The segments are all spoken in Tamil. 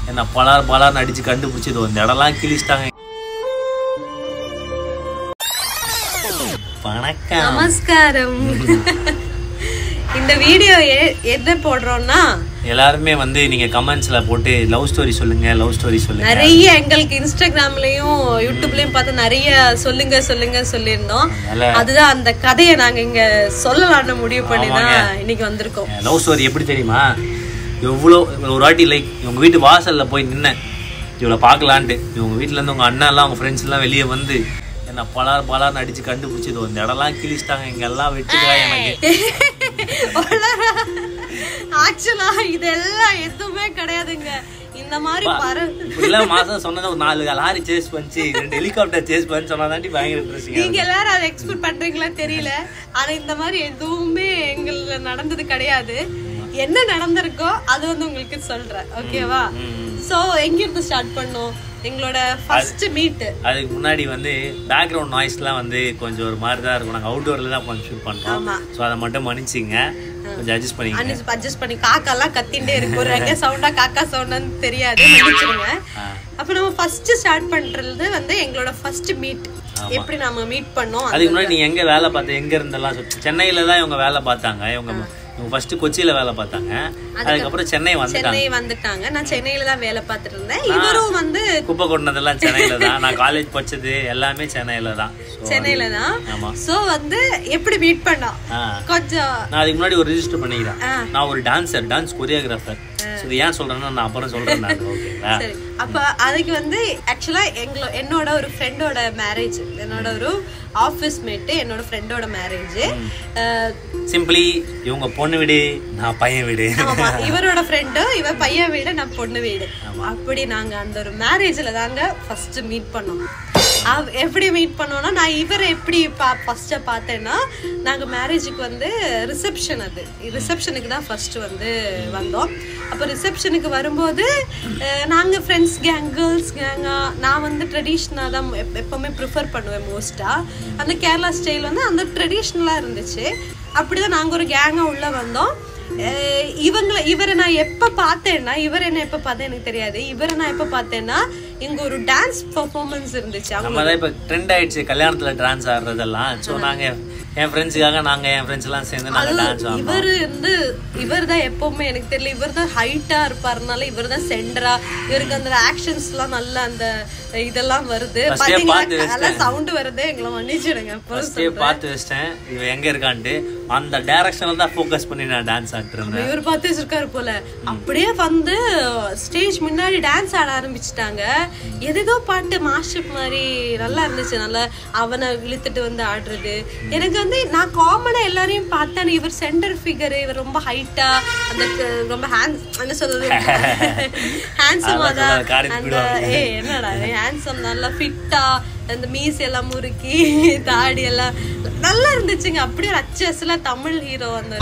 என்ன பலார் பலார்னு அடிச்சு கண்டுபிடிச்சி இது இந்த இடம்லாம் கிழிச்சிட்டாங்க வணக்கம் நமஸ்காரம் இந்த வீடியோ என்ன போடுறோம்னா எல்லாருமே வந்து நீங்க கமெண்ட்ஸ்ல போட்டு லவ் ஸ்டோரி சொல்லுங்க லவ் ஸ்டோரி சொல்லுங்க நிறைய எங்களுக்கு இன்ஸ்டாகிராம்லயும் யூடியூப்லயும் பார்த்து நிறைய சொல்லுங்க சொல்லுங்க சொல்லியிருந்தோம் அதனால அதுதான் அந்த கதையை நாங்க இங்க சொல்லலாம்னு முடிவு பண்ணி தான் இன்னைக்கு வந்திருக்கோம் லவ் ஸ்டோரி எப்படி தெரியுமா எவ்வளோ ஒரு வாட்டி லைக் இவங்க வீட்டு வாசல்ல போய் நின்னேன் இவளை பார்க்கலான்ட்டு இவங்க வீட்டுல இருந்து உங்க அண்ணா எல்லாம் உங்க ஃப்ரெண்ட்ஸ் எல்லாம் வெளியே வந்து என்ன பலார் பலார்னு அடிச்சு கண்டுபிடிச்சி இது இந்த இடம்லாம் கிழிச்சிட்டாங்க இங்க எல்லாம் வெட்டுக்கா எனக்கு ஆக்சுவலா இதெல்லாம் எதுவுமே கிடையாதுங்க இந்த மாதிரி பர இப்படிலாம் மாசம் சொன்னது ஒரு நாலு லாரி சேஸ் பண்ணிச்சு ரெண்டு ஹெலிகாப்டர் சேஸ் பண்ணி சொன்னாதாண்டி பயங்கர இன்ட்ரெஸ்டிங் நீங்க எல்லாரும் அதை எக்ஸ்பெக்ட் பண்றீங்களா தெரியல ஆனா இந்த மாதிரி எதுவுமே எங்கள நடந்தது கிடையாது என்ன நடந்திருக்கோ அது வந்து உங்களுக்கு சொல்றேன் ஓகேவா சோ எங்க இருந்து ஸ்டார்ட் பண்ணோம் எங்களோட ஃபர்ஸ்ட் மீட் அதுக்கு முன்னாடி வந்து பேக்ரவுண்ட் நாய்ஸ்லாம் வந்து கொஞ்சம் ஒரு மாதிரி தான் இருக்கும் நாங்கள் அவுட்டோரில் தான் கொஞ்சம் ஷூட் பண்ணுறோம் ஆமா. ஸோ அதை மட்டும் மன்னிச்சிங்க கொஞ்சம் அட்ஜஸ்ட் பண்ணிக்கங்க அட்ஜஸ்ட் பண்ணி காக்கா எல்லாம் கத்திண்டே இருக்கு ஒரு எங்க சவுண்டா காக்கா சவுண்டான்னு தெரியாது மன்னிச்சிடுங்க அப்ப நம்ம ஃபர்ஸ்ட் ஸ்டார்ட் பண்றது வந்து எங்களோட ஃபர்ஸ்ட் மீட் எப்படி நாம மீட் பண்ணோம் அதுக்கு முன்னாடி நீ எங்க வேலை பார்த்த எங்க இருந்தெல்லாம் சொல்லு. சென்னையில தான் இவங்க வேலை பார்த்தாங்க இவங்க இவங்க ஃபர்ஸ்ட் கொச்சியில வேலை பார்த்தாங்க அதுக்கப்புறம் சென்னை வந்துட்டாங்க சென்னை வந்துட்டாங்க நான் சென்னையில தான் வேலை பார்த்துட்டு இருந்தேன் இவரும் வந்து குப்பை கொட்டினதெல்லாம் சென்னையில தான் நான் காலேஜ் படிச்சது எல்லாமே சென்னையில தான் So, சென்னையில தான் ஆமா சோ வந்து எப்படி மீட் பண்ணோம் ஆ. கொஞ்சம் நான் அதுக்கு முன்னாடி ஒரு ரிஜிஸ்டர் பண்ணிக்கிறேன் ஆ. நான் ஒரு டான்சர் டான்ஸ் கொரியோகிராஃபர் ஸோ இது ஏன் சொல்றேன்னா நான் அப்புறம் சொல்றேன் நான் ஓகேங்களா சரி அப்ப அதுக்கு வந்து ஆக்சுவலா எங்களோ என்னோட ஒரு ஃப்ரெண்டோட மேரேஜ் என்னோட ஒரு ஆஃபீஸ் மேட்டு என்னோட ஃப்ரெண்டோட மேரேஜ் சிம்பிளி இவங்க பொண்ணு வீடு நான் பையன் வீடு ஆமா இவரோட ஃப்ரெண்டு இவ பையன் வீடு நான் பொண்ணு வீடு அப்படி நாங்க அந்த ஒரு மேரேஜ்ல தாங்க ஃபர்ஸ்ட் மீட் பண்ணோம் அவ- எப்படி மீட் பண்ணோம்னா நான் இவரை எப்படி பா ஃபர்ஸ்ட் பார்த்தேன்னா நாங்க மேரேஜுக்கு வந்து ரிசப்ஷன் அது ரிசப்ஷனுக்கு தான் ஃபர்ஸ்ட் வந்து வந்தோம் அப்போ ரிசப்ஷனுக்கு வரும்போது அஹ், நாங்க ஃப்ரெண்ட்ஸ் கேங் கேர்ள்ஸ் கேங்கா நான் வந்து ட்ரெடிஷ்னலாக தான் எப்- எப்பவுமே ப்ரிஃபர் பண்ணுவேன் மோஸ்டா அந்த கேரளா ஸ்டைல் வந்து அந்த ட்ரெடிஷ்னலாக இருந்துச்சு அப்படிதான் நாங்க ஒரு கேங்கா உள்ள வந்தோம் அஹ் இவங்கள இவரை நான் எப்ப பார்த்தேன்னா இவர் என்ன எப்ப பார்த்தேன் எனக்கு தெரியாது இவரை நான் எப்ப பார்த்தேன்னா இங்க ஒரு டான்ஸ் பெர்ஃபார்மன்ஸ் இருந்துச்சு அவங்க நம்ம தான் இப்போ ட்ரெண்ட் ஆயிடுச்சு கல்யாணத்துல டான்ஸ் ஆடுறதெல்லாம் ஸோ நாங்க என் ஃப்ரெண்ட்ஸுக்காக நாங்க என் ஃப்ரெண்ட்ஸ் எல்லாம் சேர்ந்து நாங்க டான்ஸ் ஆடுறோம் இவர் வந்து இவர் தான் எப்பவுமே எனக்கு தெரியல இவர் தான் ஹைட்டா இருப்பாருனால இவர் தான் சென்டரா இவருக்கு அந்த ஆக்ஷன்ஸ் எல்லாம் நல்ல அந்த இதெல்லாம் வருது First ஏ பார்த்து பாத்தீங்களா நல்லா சவுண்ட் வருது எங்களை மன்னிச்சிடுங்க ஃபர்ஸ்டே பார்த்து வச்சிட்டேன் இவ எங்க இருக்கான்ட்டு அந்த டைரக்ஷன்ல தான் ஃபோக்கஸ் பண்ணி நான் டான்ஸ் ஆடிட்டு இருந்தேன் இவர் பார்த்து வச்சிருக்காரு போல அப்படியே வந்து ஸ்டேஜ் முன்னாடி டான்ஸ் ஆட ஆரம்பிச்சிட்டாங்க எதேதோ பாட்டு மாஸ்டர் மாதிரி நல்லா இருந்துச்சு நல்லா அவனை இழுத்துட்டு வந்து ஆடுறது எனக்கு வந்து நான் காமனா எல்லாரையும் பார்த்தேன் இவர் சென்டர் ஃபிகர் இவர் ரொம்ப ஹைட்டா அந்த க- ரொம்ப ஹேண்ட் என்ன சொல்றது ஹேண்ட்ஸமா அதான் தான் சொல்றாரு, காரி அந்த ஏ என்னடா ஹேண்ட்ஸம் நல்லா ஃபிட்டா அந்த மீஸ் எல்லாம் முறுக்கி தாடி எல்லாம் நல்லா இருந்துச்சுங்க அப்படியே ரச்சஸ்ல தமிழ் ஹீரோ அந்த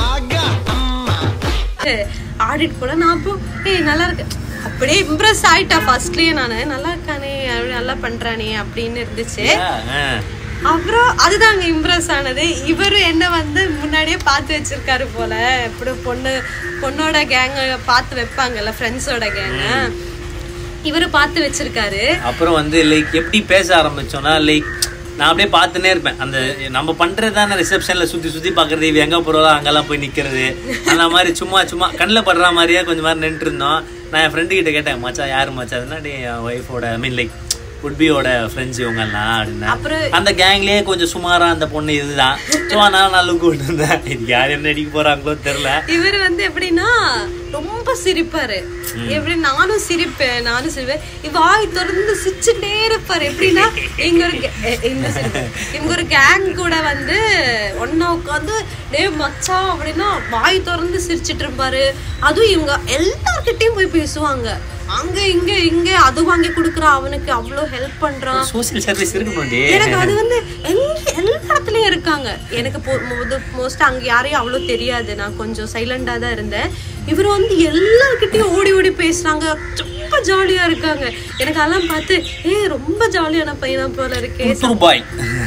ஆடிட்டு போல நான் அப்போ ஏய் நல்லா இருக்கு அப்படியே இம்ப்ரெஸ் ஆயிட்டா ஃபர்ஸ்ட்லயே நானு நல்லா இருக்கானே அப்படி நல்லா பண்றானே அப்படின்னு இருந்துச்சு ஆ. அப்புறம் அதுதாங்க இம்ப்ரெஸ் ஆனது இவரு என்ன வந்து முன்னாடியே பார்த்து வச்சிருக்காரு போல இப்படி பொண்ணு பொண்ணோட கேங்க பார்த்து வைப்பாங்கல்ல ஃப்ரெண்ட்ஸோட கேங்க இவரு பார்த்து வச்சிருக்காரு அப்புறம் வந்து லைக் எப்படி பேச ஆரம்பிச்சோம்னா லைக் நான் அப்படியே பார்த்துனே இருப்பேன் அந்த நம்ம பண்றது தானே ரிசப்ஷன்ல சுத்தி சுத்தி பாக்குறது இவ எங்க போறோம் அங்கெல்லாம் போய் நிக்கிறது அந்த மாதிரி சும்மா சும்மா கண்ணில் படுற மாதிரியே கொஞ்சம் மாதிரி நின்றுட்டு இருந்தோம் நான் என் ஃப்ரெண்டு கிட்ட கேட்டேன் மச்சான் யாரு மச்சான் அதுனா டேய் என் ஒய்ஃபோட ஐ மீன் லைக் உட்பியோட ஃப்ரெண்ட்ஸ் இவங்க எல்லாம் அப்படின்னா அப்புறம் அந்த கேங்லயே கொஞ்சம் சுமாரா அந்த பொண்ணு இதுதான் ஸோ நான் நல்லா கூப்பிட்டு இருந்தேன் இது யார் என்ன அடிக்க போறாங்களோ தெரியல இவர் வந்து எப்படின்னா ரொம்ப சிரிப்பாரு எப்படி நானும் சிரிப்பேன் நானும் சிரிப்பேன் இவ வாய் திறந்து சிரிச்சுட்டே இருப்பாரு எப்படின்னா இங்க ஒரு ga- எ- இந்த சிரிப்பு. இவங்க ஒரு கேங் கூட வந்து ஒன்னா உட்காந்து டே மச்சான் அப்படின்னா வாய் திறந்து சிரிச்சிட்டு இருப்பாரு அதுவும் இவங்க எல்லார்கிட்டயும் போய் பேசுவாங்க அங்க இங்க இங்க அது வாங்கி கொடுக்குறான் அவனுக்கு அவ்வளோ ஹெல்ப் பண்றான் சோசியல் சர்வீஸ் இருக்கணும் எனக்கு அது வந்து எங்க எல்லா இடத்துலயும் இருக்காங்க எனக்கு மோஸ்ட் அங்க யாரையும் அவ்வளவு தெரியாது நான் கொஞ்சம் சைலண்டா தான் இருந்தேன் இவர் வந்து எல்லார்கிட்டயும் ஓடி ஓடி பேசுறாங்க ரொம்ப ஜாலியா இருக்காங்க எனக்கு அதெல்லாம் பார்த்து ஏ ரொம்ப ஜாலியான பையனா போல இருக்கே பாய்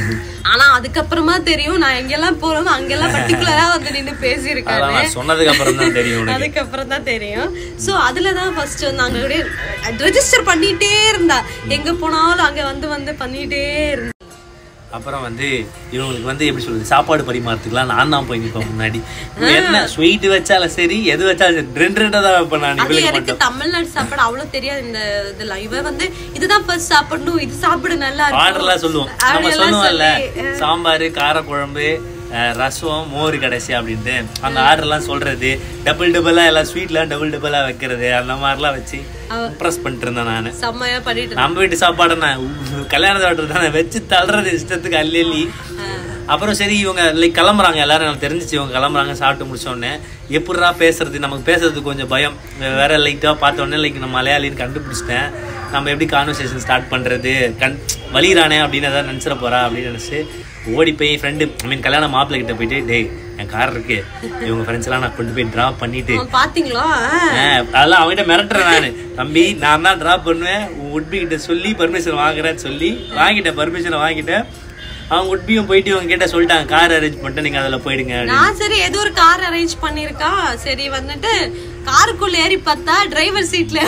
ஆனா அதுக்கப்புறமா தெரியும் நான் எங்கெல்லாம் போறோமோ அங்கெல்லாம் பர்டிகுலரா வந்து நின்னு பேசியிருக்காரு அதெல்லாம் நான் சொன்னதுக்கு அப்புறம் தான் தெரியும் உனக்கு அதுக்கப்புறம் தான் தெரியும் சோ அதுல தான் ஃபர்ஸ்ட் நாங்க ரெஜிஸ்டர் பண்ணிட்டே இருந்தா எங்க போனாலும் அங்க வந்து வந்து பண்ணிட்டே இருந்தா அப்புறம் வந்து இவங்களுக்கு வந்து எப்படி சொல்றது சாப்பாடு பரிமாறத்துக்குலாம் நான் தான் போய் நிற்பேன் முன்னாடி என்ன ஸ்வீட் வச்சாலும் சரி எது வச்சாலும் சரி ரெண்டு ரெண்டா தான் வைப்பேன் நான் அது இவளுக்கு எனக்கு தமிழ்நாடு சாப்பாடு அவ்வளவு தெரியாது இந்த இதுல இவ வந்து இதுதான் ஃபர்ஸ்ட் சாப்பிடணும் இது சாப்பிட நல்லா இருக்கும் ஆர்டர்லாம் சொல்லுவோம் நம்ம அப்படியெல்லாம் சொல்லுவோம்ல சொல்லி, சாம்பார் காரக்குழம்பு அஹ், ரசம் மோர் கடைசி அப்படின்ட்டு அந்த ஆர்டர்லாம் சொல்றது டபுள் டபுளா எல்லாம் ஸ்வீட்லாம் டபுள் டபுளா வைக்கிறது அந்த மாதிரிலாம் வச்சு இம்ப்ரெஸ் பண்ணிட்டு இருந்தேன் நான் செம்மையா பண்ணிட்டு நம்ம வீட்டு சாப்பாடு நான் கல்யாண சாப்பிட்டு தானே வச்சு தள்ளுறது இஷ்டத்துக்கு அள்ளி அள்ளி அப்புறம் சரி இவங்க லைக் கிளம்புறாங்க எல்லாரும் எனக்கு தெரிஞ்சிச்சு இவங்க கிளம்புறாங்க சாப்பிட்டு முடிச்ச உடனே எப்படிடா பேசுறது நமக்கு பேசுறதுக்கு கொஞ்சம் பயம் வேற லைட்டாக பார்த்த உடனே லைக் நம்ம மலையாளின்னு கண்டுபிடிச்சிட்டேன் நம்ம எப்படி கான்வர்சேஷன் ஸ்டார்ட் பண்றது கண் வலிறானே அப்படின்னு ஏதாவது நினச்சிட போறா அப்படின்னு நினச்சி ஓடி போய் ஃப்ரெண்டு ஐ மீன் கல்யாண மாப்பிள்ளை கிட்ட போயிட்டு டேய் என் கார் இருக்கு இவங்க ஃப்ரெண்ட்ஸ் எல்லாம் நான் கொண்டு போய் ட்ராப் பண்ணிட்டு அவன் பாத்தீங்களா ஆஹ் அதெல்லாம் அவன்கிட்ட மிரட்டுறேன் நானு தம்பி நான் தான் ட்ராப் பண்ணுவேன் உன் உட்பி கிட்ட சொல்லி பர்மிஷன் வாங்குறேன்னு சொல்லி வாங்கிட்டேன் பர்மிஷனை வாங்கிட்டேன் அவங்க உட்பியும் போயிட்டு இவங்க கிட்ட சொல்லிட்டாங்க கார் அரேஞ்ச் பண்ணிட்டு நீங்க அதுல போயிடுங்க அப்படின்னு. நான் சரி ஏதோ ஒரு கார் அரேஞ்ச் பண்ணிருக்கா சரி வந்துட்டு காருக்குள்ள ஏறி பார்த்தா டிரைவர் சீட்ல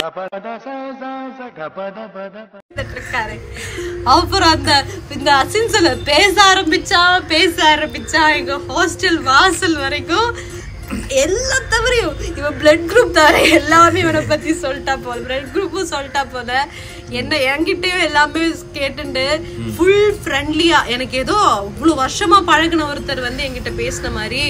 இருக்காரு அப்புறம் அந்த இந்த அசின்ஸ்ல பேச ஆரம்பிச்சா பேச ஆரம்பிச்சா எங்க ஹாஸ்டல் வாசல் வரைக்கும் எல்லா தவிரையும் இவன் பிளட் குரூப் தவிர எல்லாமே இவனை பத்தி சொல்லிட்டா போல பிளட் குரூப்பும் சொல்லிட்டா போல என்ன என்கிட்டயும் எல்லாமே கேட்டுண்டு ஃபுல் ஃப்ரெண்ட்லியா எனக்கு ஏதோ இவ்வளவு வருஷமா பழகுன ஒருத்தர் வந்து என்கிட்ட பேசின மாதிரி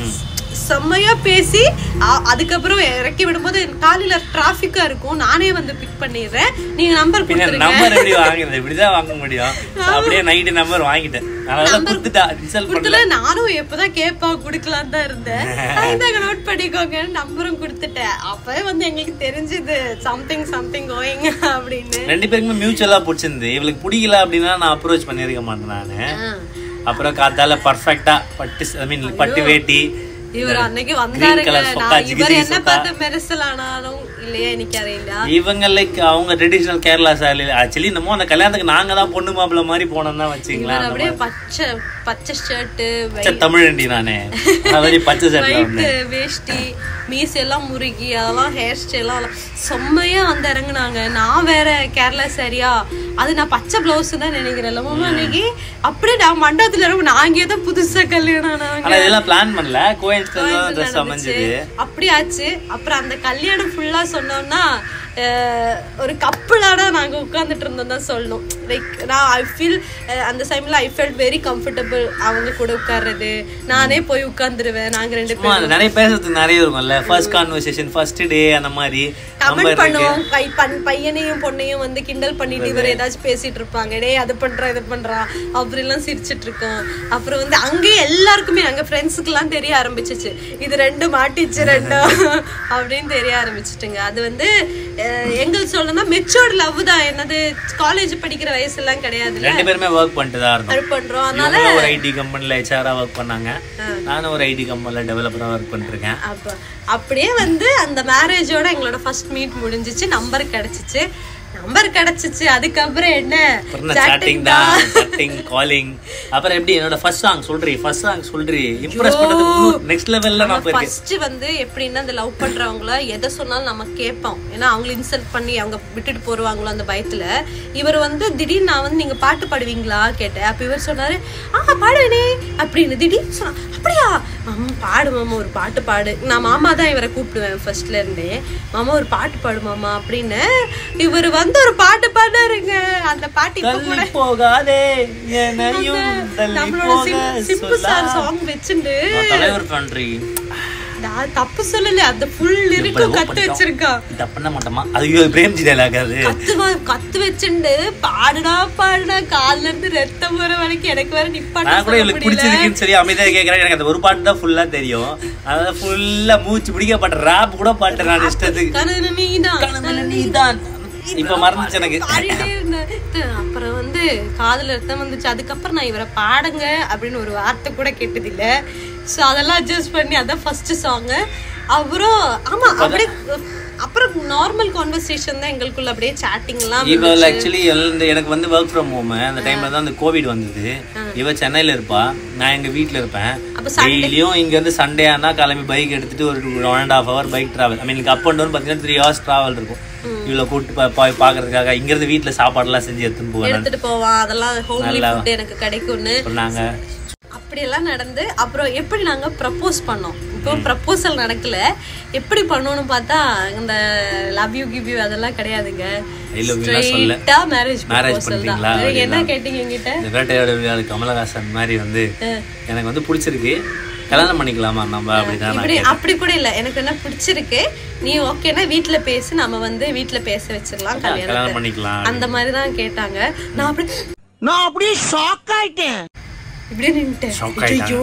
செம்மையா பேசி அ- அதுக்கப்புறம் இறக்கி விடும்போது காலையில டிராபிக்கா இருக்கும் நானே வந்து பிக் பண்ணிடுறேன் நீங்க நம்பர் பின்ன கொடுத்துருங்க நம்பர் எப்படி வாங்குறது இப்படிதான் வாங்க முடியும் அப்படியே நைட்டு நம்பர் வாங்கிட்டேன் அதனால கொடுத்துட்டா ரிசல்ட் பண்ணல கொடுத்துல நானும் எப்பதான் கேப்பா குடுக்கலாம் தான் இருந்தேன் இதாங்க நோட் பண்ணிக்கோங்க நம்பரும் கொடுத்துட்டேன் அப்பவே வந்து எங்களுக்கு தெரிஞ்சது சம்திங் சம்திங் கோயிங் அப்படின்னு ரெண்டு பேருக்குமே மியூச்சுவலா பிடிச்சிருந்து இவளுக்கு பிடிக்கல அப்படின்னா நான் அப்ரோச் பண்ணியிருக்க மாட்டேன் நானு ஆ. அப்புறம் காத்தால பர்ஃபெக்டா பட்டு ஐ மீன் பட்டு வேட்டி இவர் அன்னைக்கு green வந்தாருங்க color சொக்கா, நான் ஜிகி இவர் ஜிகி என்ன சொக்கா. பார்த்து மெரிசலானாலும் இல்லையா எனக்கு அறியல இவங்க லைக் அவங்க ட்ரெடிஷனல் கேரளா ஸ்டைல் ஆக்சுவலி நம்ம அந்த கல்யாணத்துக்கு நாங்க தான் பொண்ணு மாப்பிள்ள மாதிரி போனோம் தான் வச்சுங்களேன் இவர் அப்படியே பச்சை பச்சை ஷர்ட் பச்சை தமிழண்டி நானே மாதிரி பச்சை சட்டை ஒயிட் வேஷ்டி மீஸ் எல்லாம் முறுகி அதெல்லாம் ஹேர் ஸ்டைல் எல்லாம் செம்மையா வந்து இறங்குனாங்க நான் வேற கேரளா சரியா அது நான் பச்சை பிளவுஸ் தான் நினைக்கிறேன் இல்ல அன்னைக்கு அப்படியே நான் மண்டபத்துல இறங்கும் நான் அங்கேயே தான் புதுசா கல்யாணம் ஆனாங்க ஆனா இதெல்லாம் பிளான் பண்ணல கோயின்ஸ்டன்ஸ் தான் ட்ரெஸ் அமைஞ்சது அப்படி ஆச்சு அப்புறம் அந்த கல்யாணம் ஃபுல்லா சொன்னோம்னா அஹ், ஒரு கப்புளாட நாங்க உட்கார்ந்துட்டு இருந்தோம் தான் சொல்லணும் லைக் நான் ஐ ஃபீல் அந்த டைம்ல ஐ ஃபெல்ட் வெரி கம்ஃபர்டபுள் அவங்க கூட உட்கார்றது நானே போய் உட்கார்ந்துருவேன் நாங்க ரெண்டு சும்மா அது நிறைய பேசுறதுக்கு நிறைய இருக்கும்ல ஃபர்ஸ்ட் கான்வர்சேஷன் ஃபர்ஸ்ட் டே அந்த மாதிரி கமெண்ட் நம்பர் பண்ணுவோம் கை பண் பையனையும் பொண்ணையும் வந்து கிண்டல் பண்ணிட்டு இவர் ஏதாச்சும் பேசிட்டு இருப்பாங்க டேய் அது பண்றா இது பண்றா அப்படி எல்லாம் சிரிச்சிட்டு இருக்கோம் அப்புறம் வந்து அங்கேயே எல்லாருக்குமே அங்க ஃப்ரெண்ட்ஸுக்கு எல்லாம் தெரிய ஆரம்பிச்சிச்சு இது ரெண்டும் மாட்டிச்சு ரெண்டும் அப்படின்னு தெரிய ஆரம்பிச்சிட்டுங்க அது வந்து அஹ், எங்களுக்கு சொல்லணும்னா மெச்சூர்ட் லவ் தான் என்னது காலேஜ் படிக்கிற வயசு எல்லாம் கிடையாதுல்ல ரெண்டு பேருமே ஒர்க் பண்ணிட்டு தான் இருந்தோம் அது பண்றோம் அதனால இவங்களும் ஒரு ஐடி கம்பெனில ஹெச்ஆரா ஒர்க் பண்ணாங்க நானும் ஒரு ஐடி கம்பெனில டெவலப்பரா ஒர்க் பண்ணிருக்கேன் அப்ப அப்படியே வந்து அந்த மேரேஜோட எங்களோட ஃபர்ஸ்ட் மீட் முடிஞ்சிச்சு நம்பர் கிடைச்சிச்சு நம்பர் கிடைச்சிச்சு அதுக்கப்புறம் என்ன அப்புறம் chatting சாட்டிங் தான் சாட்டிங் காலிங் அப்புறம் எப்படி என்னோட first song சொல்றீ first song சொல்றீ Impress பண்றதுக்கு நெக்ஸ்ட் லெவல்ல நான் போயிருக்கேன் ஃபர்ஸ்ட் வந்து எப்படின்னா அந்த லவ் பண்றவங்கள எதை சொன்னாலும் நம்ம கேட்போம் ஏன்னா அவங்கள இன்சல்ட் பண்ணி அவங்க விட்டுட்டு போருவாங்களோ அந்த பயத்துல இவர் வந்து திடீர்னு நான் வந்து நீங்க பாட்டு பாடுவீங்களா கேட்டேன் அப்ப இவர் சொன்னாரு ஆ பாடுவேனே அப்படின்னு திடீர்னு சொன்னா அப்படியா மாமா பாடு மாமா ஒரு பாட்டு பாடு நான் மாமா தான் இவரை கூப்பிடுவேன் ஃபர்ஸ்ட்ல இருந்தே மாமா ஒரு பாட்டு பாடு மாமா அப்படின்னு இவர் வந்து ஒரு பாட்டு பாடுறாருங்க அந்த பாட்டு இப்ப கூட தள்ளி போகாதே என்னையும் தள்ளி நம்மளோட போக சிம்பு சார் சொல்லா சாங் வச்சுண்டு நான் தலைவர் பண்றீ நான் தப்பு சொல்லல அந்த ஃபுல் லிரிக்கும் கத்து வச்சிருக்கான் இத பண்ண மாட்டோமா அது பிரேம்ஜி டைலாக் அது கத்துவா கத்து வச்சுண்டு பாடுடா பாடுடா கால்ல இருந்து ரத்தம் வர வரைக்கும் எனக்கு வேற நிப்பாட்ட நான் கூட சொல்ல இவளுக்கு முடியல பிடிச்சிருக்குன்னு சொல்லி அமைதியா கேட்கறேன் எனக்கு அந்த ஒரு பாட்டு தான் ஃபுல்லா தெரியும் அதாவது ஃபுல்லா மூச்சு பிடிக்கப்பட்ட ரேப் கூட பாட்டு நான் இஷ்டத்துக்கு கனவு நீதான் கனவுல நீதான் இப்ப மறந்துச்சு எனக்கு பாடிட்டே இருந்தேன் அப்புறம் வந்து காதுல ரத்தம் வந்துச்சு அதுக்கப்புறம் நான் இவரை பாடுங்க அப்படின்னு ஒரு வார்த்தை கூட கேட்டதில்ல சோ அதெல்லாம் அட்ஜஸ்ட் பண்ணி அதான் ஃபர்ஸ்ட் சாங் அப்புறம் ஆமா அப்படியே அப்புறம் நார்மல் கான்வர்சேஷன் தான் எங்களுக்குள்ள அப்படியே சாட்டிங் எல்லாம் இவ ஆக்சுவலி எனக்கு வந்து ஒர்க் ஃப்ரம் ஹோம் அந்த டைம்ல தான் அந்த கோவிட் வந்தது இவ சென்னையில இருப்பா நான் எங்க வீட்ல இருப்பேன் அப்ப டெய்லியும் இங்க இருந்து சண்டே ஆனா கிளம்பி பைக் எடுத்துட்டு ஒரு one and half hour bike travel I mean up and down பாத்தீங்கன்னா த்ரீ ஹவர்ஸ் டிராவல் இருக்கும் இவ்வளோ கூட்டு பா- போய் பாக்குறதுக்காக இங்க இருந்து வீட்டுல சாப்பாடுலாம் செஞ்சு எடுத்துன்னு போவேன் நான். எடுத்துட்டு போவான் அதெல்லாம் ஹோம்லி ஃபுட் எனக்கு கிடைக்கும்னு அப்புறம் நாங்க அப்படியெல்லாம் நடந்து அப்புறம் எப்படி நாங்க ப்ரப்போஸ் பண்ணோம் இப்போ ப்ரப்போசல் நடக்கல எப்படி பண்ணோம்னு பார்த்தா இந்த லவ் யூ கிவ் யூ அதெல்லாம் கிடையாதுங்க I love you லாம் சொல்ல. ஸ்ட்ரெயிட்டா மேரேஜ் Marriage ப்ரப்போசல் தான் பண்றீங்களா? நீங்க என்ன கேட்டீங்க என்கிட்ட இந்த வேட்டையாட விளையாடு கமலஹாசன் மாதிரி வந்து எனக்கு வந்து பிடிச்சிருக்கு கல்யாணம் பண்ணிக்கலாமா நம்ம அப்படிதான் நான் இப்படி அப்படி கூட இல்ல எனக்கு என்ன பிடிச்சிருக்கு நீ ஓகேனா வீட்ல பேசி நம்ம வந்து வீட்ல பேச வச்சிடலாம் கல்யாணம் கல்யாணம் பண்ணிக்கலாம் அந்த மாதிரி தான் கேட்டாங்க நான் அப்படி நான் அப்படியே ஷாக் ஆயிட்டேன் இப்படியே நின்ட்டேன் Shock ஐயோ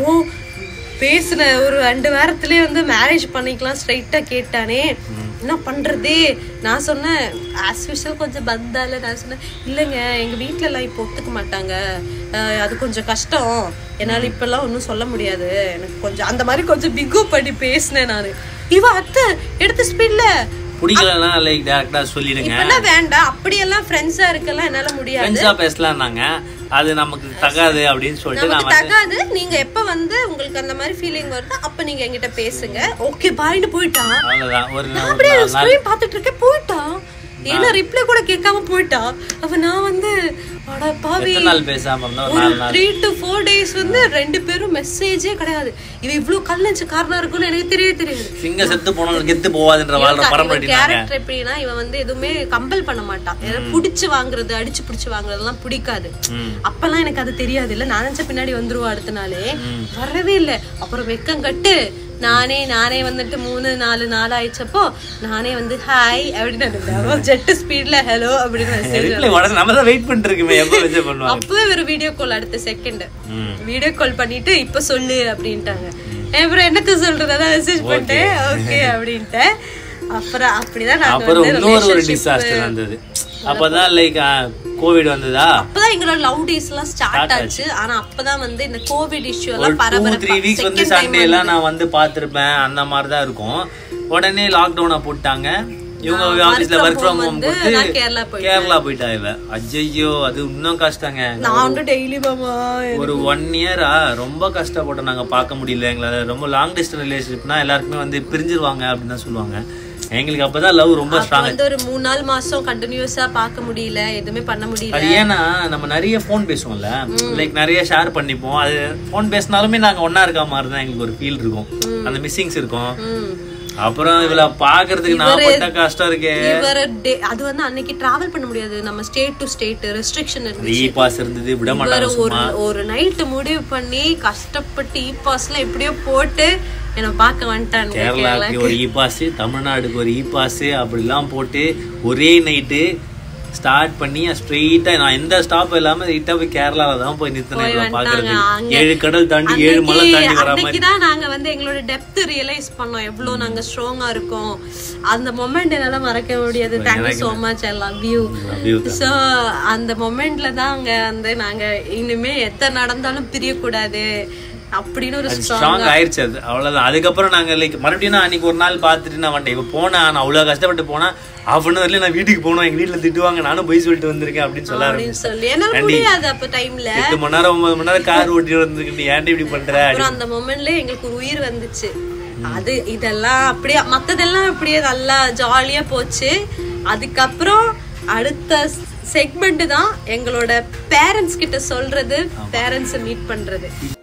பேசின ஒரு ரெண்டு வாரத்திலே வந்து மேரேஜ் பண்ணிக்கலாம் ஸ்ட்ரைட்டா கேட்டானே என்ன பண்றது நான் சொன்னேன் ஆஸ் யூஷுவல் கொஞ்சம் பந்தால நான் சொன்னேன் இல்லைங்க எங்க வீட்ல எல்லாம் இப்போ ஒத்துக்க மாட்டாங்க அஹ் அது கொஞ்சம் கஷ்டம் என்னால இப்பெல்லாம் ஒன்றும் சொல்ல முடியாது எனக்கு கொஞ்சம் அந்த மாதிரி கொஞ்சம் பிகு பண்ணி பேசினேன் நான் இவ அத்தை எடுத்த ஸ்பீட்ல பிடிக்கலன்னா லைக் டேரக்டா சொல்லிடுங்க இப்பெல்லாம் வேண்டாம் அப்படியெல்லாம் ஃப்ரெண்ட்ஸா இருக்கலாம் என்னால முடியாது ஃப்ரெண்ட்ஸா பேசலாம்னாங்க அது நமக்கு தகாது அப்படின்னு சொல்லிட்டு நான் நமக்கு தகாது நீங்க எப்ப வந்து உங்களுக்கு அந்த மாதிரி ஃபீலிங் வருதோ அப்ப நீங்க என்கிட்ட பேசுங்க ஓகே பாய்னு போயிட்டான் அவ்வளவுதான் ஒரு நான் ஒரு அப்படியே நாலு நாள் ஸ்க்ரீன் பார்த்துட்டு இருக்கேன் போயிட்டான் ஏன்னா ரிப்ளை கூட கேட்காம போயிட்டான் அப்ப நான் வந்து அட பாவி எத்தனை நாள் பேசாம இருந்தோம் ஒரு ஒரு நாலு நாள் த்ரீ டு ஃபோர் டேஸ் வந்து ரெண்டு பேரும் மெசேஜே கிடையாது இது இவ்ளோ கல்லஞ்சு காரணம் இருக்கும்னு எனக்கு தெரியவே தெரியாது சிங்க செத்து போனாலும் கெத்து போவாதுன்ற வாழ்ற பரம்பரை கேரக்டர் எப்படின்னா இவன் வந்து எதுவுமே கம்பல் பண்ண மாட்டான் ஏதாவது புடிச்சு வாங்குறது அடிச்சு புடிச்சு வாங்குறதெல்லாம் பிடிக்காது அப்பெல்லாம் எனக்கு அது தெரியாது இல்ல நான் நினைச்ச பின்னாடி வந்துருவா அடுத்த நாளே வரவே இல்லை அப்புறம் வெக்கம் கட்டு நானே நானே வந்துட்டு மூணு நாலு நாள் ஆயிடுச்சப்போ நானே வந்து ஹாய் அப்படின்னு ஜெட் ஸ்பீட்ல ஹலோ அப்படின்னு மெசேஜ் ரிப்ளை உடனே நம்ம தான் வெயிட் பண்ணிட்டு இருக்குமே எப்போ மெசேஜ் பண்ணுவாங்க அப்பவே ஒரு வீடியோ கால் அடுத்த செகண்ட் ம். வீடியோ கால் பண்ணிட்டு இப்ப சொல்லு அப்படின்ட்டாங்க அப்புறம் என்னத்த சொல்றது அதான் மெசேஜ் பண்ணிட்டேன் ஓகே அப்படின்ட்டு அப்புறம் அப்படிதான் நாங்க அப்புறம் வந்து இன்னொரு ஒரு relationship- டிசாஸ்டர் வந்தது அப்பதான் லைக் கோவிட் வந்ததா அப்பதான் எங்களோட லவ் டேஸ் எல்லாம் ஸ்டார்ட் ஆச்சு ஆனா அப்பதான் வந்து இந்த கோவிட் இஷ்யூ ஒரு எல்லாம் டூ த்ரீ பரபரப்பா வீக்ஸ் வந்து செகண்ட் சண்டே எல்லாம் நான் வந்து பார்த்திருப்பேன் அந்த மாதிரி தான் இருக்கும் உடனே லாக்டவுனை போட்டாங்க இவங்க ஆபீஸ்ல ஒர்க் ஃப்ரம் ஹோம் வந்து கொடுத்து நான் கேரளா போயிட்டேன். கேரளா போயிட்டா இவ அஜய்யோ அது இன்னும் கஷ்டங்க நான் வந்து டெய்லி மாமா ஒரு ஒன் இயரா ரொம்ப கஷ்டப்பட்டோம் நாங்க பார்க்க முடியல எங்களால ரொம்ப லாங் டிஸ்டன்ஸ் ரிலேஷன்ஷிப்னா எல்லாருக்குமே வந்து பிரிஞ்சிருவாங்க அப்படின்னு தான் சொல்லுவாங்க எங்களுக்கு அப்பதான் லவ் ரொம்ப அப்ப ஸ்ட்ராங் வந்து ஒரு மூணு நாலு மாசம் கண்டினியூஸா பார்க்க முடியல எதுவுமே பண்ண முடியல அது ஏன்னா நம்ம நிறைய ஃபோன் பேசுவோம்ல லைக் நிறைய ஷேர் பண்ணிப்போம் அது ஃபோன் பேசினாலுமே நாங்க ஒண்ணா இருக்க மாதிரி தான் எங்களுக்கு ஒரு ஃபீல் இருக்கும் அந்த மிஸ்ஸிங்ஸ் இருக்கும் ம். அப்புறம் இவள பாக்குறதுக்கு நான் பட்ட கஷ்டம் இருக்கே இவர டே- அது வந்து அன்னைக்கு டிராவல் பண்ண முடியாது நம்ம ஸ்டேட் டு ஸ்டேட் ரெஸ்ட்ரிக்ஷன் இருந்துச்சு இ பாஸ் இருந்தது விட மாட்டாங்க இவரு ஒரு ஒரு நைட்டு முடிவு பண்ணி கஷ்டப்பட்டு இ பாஸ்ல எப்படியோ போட்டு என்ன பார்க்க வந்துட்டாங்க கேரளாக்கு ஒரு இ பாஸ் தமிழ்நாடுக்கு ஒரு இ பாஸ் அப்படிலாம் போட்டு ஒரே நைட்டு ஸ்டார்ட் பண்ணி ஸ்ட்ரெயிட்டா நான் எந்த ஸ்டாப் இல்லாம ஸ்ட்ரெயிட்டா போய் கேரளால தான் போய் நிறுத்தினேன் இவளை பாக்குறது அங்க- ஏழு கடல் தாண்டி ஏழு மலை தாண்டி வர மாதிரி அன்னைக்குதான் நாங்க வந்து எங்களோட டெப்த் ரியலைஸ் பண்ணோம் எவ்வளவு நாங்க ஸ்ட்ராங்கா இருக்கோம் அந்த மொமெண்ட் என்னால மறக்க முடியாது thank you so much I love you Love you தான். சோ அந்த மொமெண்ட்ல தான் அங்க வந்து நாங்க இனிமே எத்தனை நடந்தாலும் பிரியக்கூடாது அப்படின்னு ஒரு ஸ்ட்ராங் ஸ்ட்ராங் ஆயிருச்சு அது அவ்வளவுதான் அதுக்கப்புறம் நாங்க லைக் மறுபடியும் நான் அன்னைக்கு ஒரு நாள் பார்த்துட்டு நான் வந்துட்டேன் இப்ப போனா நான் அவ்வளவு கஷ்டப்பட்டு போனா ஹாஃப் அன் ஹவர்ல நான் வீட்டுக்கு போனோம் எங்க வீட்டுல திட்டுவாங்க நானும் போய் சொல்லிட்டு வந்திருக்கேன் அப்படின்னு சொல்ல அப்படின்னு சொல்லி என்னால முடியாது அப்ப டைம்ல எட்டு மணி நேரம் ஒன்பது மணி நேரம் கார் ஓட்டி வந்துருக்கு நீ ஏன்டி இப்படி பண்ற அப்புறம் அந்த மொமெண்ட்ல எங்களுக்கு ஒரு உயிர் வந்துச்சு அது இதெல்லாம் அப்படியே மத்ததெல்லாம் அப்படியே நல்லா ஜாலியா போச்சு அதுக்கப்புறம் அடுத்த செக்மெண்ட் தான் எங்களோட பேரண்ட்ஸ் கிட்ட சொல்றது பேரண்ட்ஸ் மீட் பண்றது